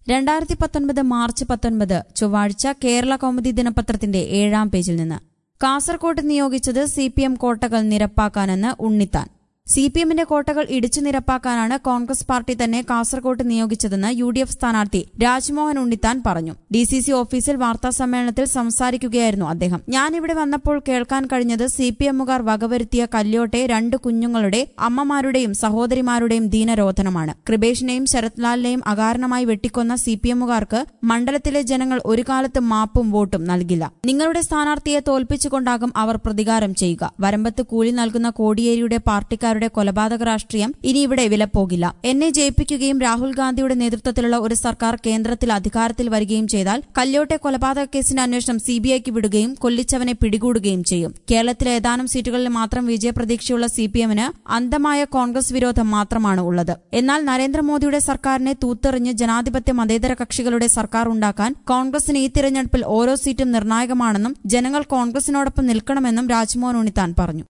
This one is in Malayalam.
രണ്ടായിരത്തി പത്തൊൻപത് മാർച്ച് പത്തൊൻപത് ചൊവ്വാഴ്ച കേരള കൗമുദി ദിനപത്രത്തിന്റെ ഏഴാം പേജിൽ നിന്ന് കാസർകോട്ട് നിയോഗിച്ചത് സി പി എം കോട്ടകൾ നിരപ്പാക്കാനെന്ന് ഉണ്ണിത്താൻ സി പി എമ്മിന്റെ കോട്ടകൾ ഇടിച്ചു നിരപ്പാക്കാനാണ് കോൺഗ്രസ് പാർട്ടി തന്നെ കാസർകോട്ട് നിയോഗിച്ചതെന്ന് യു ഡി എഫ് സ്ഥാനാർത്ഥി രാജ്മോഹൻ ഉണ്ണിത്താൻ പറഞ്ഞു ഡി സി സി ഓഫീസിൽ വാർത്താ സമ്മേളനത്തിൽ സംസാരിക്കുകയായിരുന്നു അദ്ദേഹം ഞാനിവിടെ വന്നപ്പോൾ കേൾക്കാൻ കഴിഞ്ഞത് സി പി എമ്മുകാർ വകവരുത്തിയ കല്യോട്ടെ രണ്ട് കുഞ്ഞുങ്ങളുടെ അമ്മമാരുടെയും സഹോദരിമാരുടെയും ദീനരോധനമാണ് കൃപേഷിനെയും ശരത്ലാലിനെയും അകാരണമായി വെട്ടിക്കൊന്ന സി പി എമ്മുകാർക്ക് മണ്ഡലത്തിലെ ജനങ്ങൾ ഒരു കാലത്ത് മാപ്പും വോട്ടും നൽകില്ല നിങ്ങളുടെ സ്ഥാനാർത്ഥിയെ തോൽപ്പിച്ചുകൊണ്ടാകും അവർ പ്രതികാരം ചെയ്യുക വരമ്പത്ത് കൂലി നൽകുന്ന കോടിയേരിയുടെ പാർട്ടിക്കാരുടെ കൊലപാതക രാഷ്ട്രീയം ഇനി ഇവിടെ വിലപ്പോകില്ല എന്നെ ജയിപ്പിക്കുകയും രാഹുൽ ഗാന്ധിയുടെ നേതൃത്വത്തിലുള്ള ഒരു സർക്കാർ കേന്ദ്രത്തിൽ അധികാരത്തിൽ വരികയും ചെയ്താൽ കല്യോട്ടെ കൊലപാതക കേസിന്റെ അന്വേഷണം സിബിഐക്ക് വിടുകയും കൊല്ലിച്ചവനെ പിടികൂടുകയും ചെയ്യും കേരളത്തിലെ ഏതാനും സീറ്റുകളിൽ മാത്രം വിജയപ്രതീക്ഷയുള്ള സി പി എമ്മിന് അന്ധമായ കോൺഗ്രസ് വിരോധം മാത്രമാണ് ഉള്ളത് എന്നാൽ നരേന്ദ്രമോദിയുടെ സർക്കാരിനെ തൂത്തെറിഞ്ഞ് ജനാധിപത്യ മതേതര കക്ഷികളുടെ സർക്കാർ ഉണ്ടാക്കാൻ കോൺഗ്രസിന് ഈ തിരഞ്ഞെടുപ്പിൽ ഓരോ സീറ്റും നിർണായകമാണെന്നും ജനങ്ങൾ കോൺഗ്രസിനോടൊപ്പം നിൽക്കണമെന്നും രാജ്മോഹൻ ഉണ്ണിത്താൻ പറഞ്ഞു